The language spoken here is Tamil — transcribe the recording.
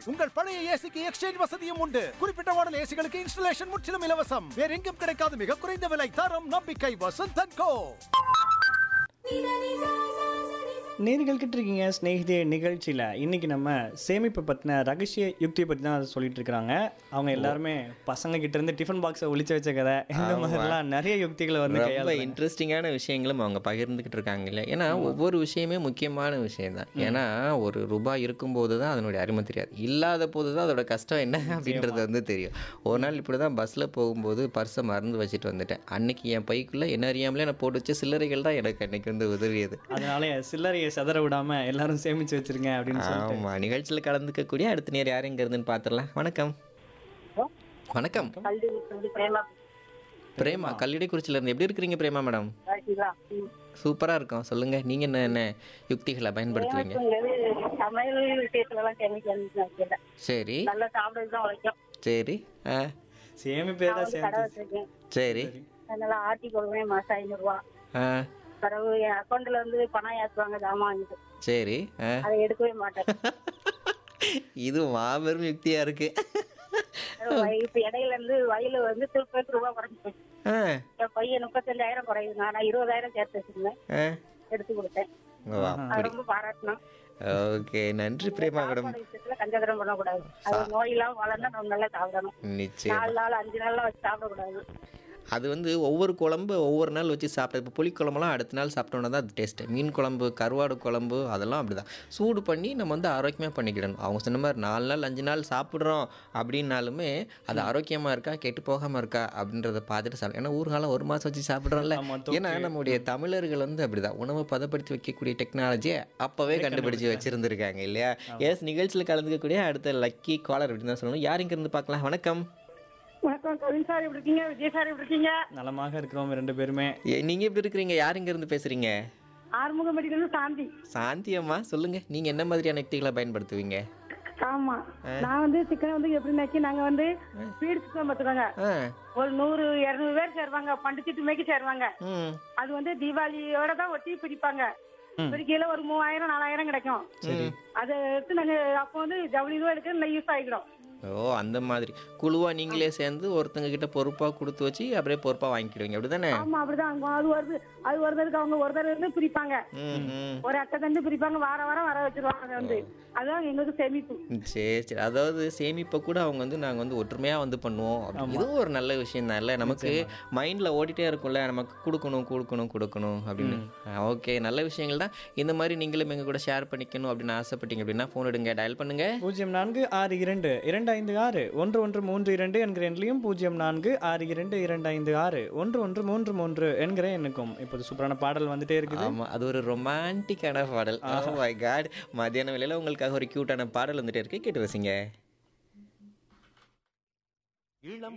உங்கள் பழைய ஏசிக்கு எக்ஸ்சேஞ்ச் வசதியும் உண்டு குறிப்பிட்ட மாடல் ஏசிகளுக்கு இன்ஸ்டலேஷன் முற்றிலும் இலவசம் வேற எங்கும் கிடைக்காத மிக குறைந்த விலை தரம் நம்பிக்கை வசந்தன் கோ நேர்கள் இருக்கீங்க ஸ்நேகிதே நிகழ்ச்சியில் இன்னைக்கு நம்ம சேமிப்பு பற்றின ரகசிய யுக்தியை பற்றி தான் சொல்லிட்டு இருக்கிறாங்க அவங்க எல்லாருமே பசங்க கிட்ட இருந்து டிஃபன் பாக்ஸை ஒளிச்சு வச்ச கதை இந்த மாதிரிலாம் நிறைய யுக்திகளை வந்து ரொம்ப கையாளுறாங்க. இன்ட்ரெஸ்டிங்கான விஷயங்களும் அவங்க பகிர்ந்துக்கிட்டு இருக்காங்க இல்லையா ஏன்னா ஒவ்வொரு விஷயமே முக்கியமான விஷயம் தான் ஏன்னா ஒரு ரூபாய் இருக்கும்போது தான் அதனுடைய அருமை தெரியாது இல்லாத போது தான் அதோட கஷ்டம் என்ன அப்படின்றது வந்து தெரியும் ஒரு நாள் இப்படி தான் பஸ்ஸில் போகும்போது பர்ஸை மறந்து வச்சுட்டு வந்துட்டேன் அன்னைக்கு என் பைக்குள்ளே என்ன அறியாமலே நான் போட்டு வச்ச சில்லறைகள் தான் எனக்கு அன்னைக்கு வந்து உதவியது அதனால சில்லறையை செதற விடாம எல்லாரும் சேமிச்சு வச்சிருங்க அப்படின்னு சொல்லிட்டு ஆமாம் நிகழ்ச்சியில் கலந்துக்கக்கூடிய அடுத்த நேரம் யார் எங்க இருந்துன்னு பார்த்துடலாம் வணக்கம் வணக்கம் பிரேமா கல்லிடைக்குறிச்சியில இருந்து எப்படி இருக்கிறீங்க பிரேமா மேடம் சூப்பரா இருக்கும் சொல்லுங்க நீங்க என்ன என்ன யுக்திகளை பயன்படுத்துவீங்க சமையல் விஷயத்துல எல்லாம் கெமிக்கல் வைக்கல சரி நல்லா சாப்பிடுறது தான் உழைக்கும் சரி ஆ சேமிப்பே நான் தான் வந்து கடை சேர்ந்து வச்சிருக்கேன் சரி அதனால ஆட்டி கொள்வேன் மாசம் ஐநூறு ரூபா ஆ பிறகு என் அக்கௌண்ட்ல இருந்து பணம் ஏற்றுவாங்க ஜாமான் வாங்கிட்டு சரி ஆ அதை எடுக்கவே மாட்டேன் இது மாபெரும் யுக்தியா இருக்கு வய- இப்ப இடையில இருந்து வயலு வந்து திருப்பி ரூபா குறைஞ்சு போச்சு ஆ என் பையன் முப்பத்தஞ்சாயிரம் குறையுது நான் இருபதாயிரம் சேர்த்து வச்சிருந்தேன் ஆ எடுத்து கொடுத்தேன் வா அது அப்படி ரொம்ப பாராட்டணும் ஓகே நன்றி பிரேமா மேடம் சாப்பாடு விஷயத்துல கஞ்சகரம் பண்ணக்கூடாது அது நோய் இல்லாம வளர்ந்தா நம்ம நல்லா சாப்பிடணும் நிச்சயம் நாலு நாள் அஞ்சு நாள்லாம் வச்சு சாப்பிடக்கூடாது அது வந்து ஒவ்வொரு குழம்பு ஒவ்வொரு நாள் வச்சு சாப்பிட்டது இப்போ புளிக்குழம்புலாம் அடுத்த நாள் சாப்பிட்டோன்னா தான் அது டேஸ்ட்டு மீன் குழம்பு கருவாடு குழம்பு அதெல்லாம் அப்படி தான் சூடு பண்ணி நம்ம வந்து ஆரோக்கியமாக பண்ணிக்கிடணும் அவங்க சொன்ன மாதிரி நாலு நாள் அஞ்சு நாள் சாப்பிட்றோம் அப்படின்னாலுமே அது ஆரோக்கியமாக இருக்கா கெட்டு போகாமல் இருக்கா அப்படின்றத பார்த்துட்டு சாப்பிடும் ஏன்னா ஊர்காலம் ஒரு மாதம் வச்சு சாப்பிட்றோம்ல ஆமா, ஏன்னா நம்முடைய தமிழர்கள் வந்து அப்படிதான் உணவை பதப்படுத்தி வைக்கக்கூடிய டெக்னாலஜியை அப்போவே கண்டுபிடிச்சு வச்சுருந்துருக்காங்க இல்லையா எஸ் நிகழ்ச்சியில் கலந்துக்கக்கூடிய அடுத்த லக்கி காலர் அப்படின்னு தான் சொல்லணும் யார் இங்க இருந்து பார்க்கலாம் வணக்கம் வணக்கம் கவின் சார் எப்படி இருக்கீங்க விஜய் சார் எப்படி இருக்கீங்க நலமாக இருக்கிறோம் ரெண்டு பேருமே ஏ, நீங்க எப்படி இருக்கிறீங்க யார் இங்க இருந்து பேசுறீங்க ஆறுமுகமடியிலிருந்து சாந்தி சாந்தி அம்மா சொல்லுங்க நீங்க என்ன மாதிரியான யுக்திகளை பயன்படுத்துவீங்க ஆமா நான் வந்து சிக்கனை வந்து எப்படின்னாக்கி நாங்க வந்து ஸ்பீடு சிக்கன் பார்த்துக்கோங்க ஆ ஒரு நூறு இருநூறு பேர் சேருவாங்க பண்டிச்சிட்டு மேய்க்கு சேருவாங்க ம் அது வந்து தீபாவளியோட தான் ஒட்டி பிடிப்பாங்க ம். பிடிக்கையில ஒரு மூவாயிரம் நாலாயிரம் கிடைக்கும் சரி அதை எடுத்து நாங்க அப்போ வந்து ஜவுளி இதுவும் எடுக்க நல்லா யூஸ் ஆகிக்கிறோம் ஓ அந்த மாதிரி குழுவா நீங்களே சேர்ந்து ஒருத்தங்க கிட்ட பொறுப்பா கொடுத்து வச்சு அப்படியே பொறுப்பா வாங்கிக்கிடுவீங்க அப்படிதானே ஆமா அப்படிதான் அவங்க அது வருது அது வருதற்கு அவங்க ஒருத்தர் இருந்து பிரிப்பாங்க ம் ம் ஒரு அட்டை தந்து பிரிப்பாங்க வார வாரம் வர வச்சிருவாங்க அதை வந்து அதுதான் எங்களுக்கு சேமிப்பு சரி சரி அதாவது சேமிப்பை கூட அவங்க வந்து நாங்கள் வந்து ஒற்றுமையாக வந்து பண்ணுவோம் அப்படி இதுவும் ஒரு நல்ல விஷயம் தான் இல்லை நமக்கு மைண்டில் ஓடிட்டே இருக்கும்ல நமக்கு கொடுக்கணும் கொடுக்கணும் கொடுக்கணும் அப்படின்னு ஓகே நல்ல விஷயங்கள் தான் இந்த மாதிரி நீங்களும் எங்கள் கூட ஷேர் பண்ணிக்கணும் அப்படின்னு ஆசைப்பட்டீங்க அப்படின்னா ஃபோன் எடுங்க டயல் பண்ணுங்க பூஜ்ஜியம் நான்கு ஆறு இரண்டு இரண்டு ஐந்து ஆறு ஒன்று ஒன்று மூன்று இரண்டு என்கிற எண்ணிலையும் பூஜ்ஜியம் நான்கு ஆறு இரண்டு இரண்டு ஐந்து ஆறு ஒன்று ஒன்று மூன்று மூன்று என்கிற எண்ணுக்கும் இப்போது சூப்பரான பாடல் வந்துட்டே இருக்குது ஆமா அது ஒரு ரொமான்டிக்கான பாடல் ஓ மை காட் மத்தியான வேளையில உங்களுக்காக ஒரு கியூட்டான பாடல் வந்துட்டே இருக்கு கேட்டு ரசிங்க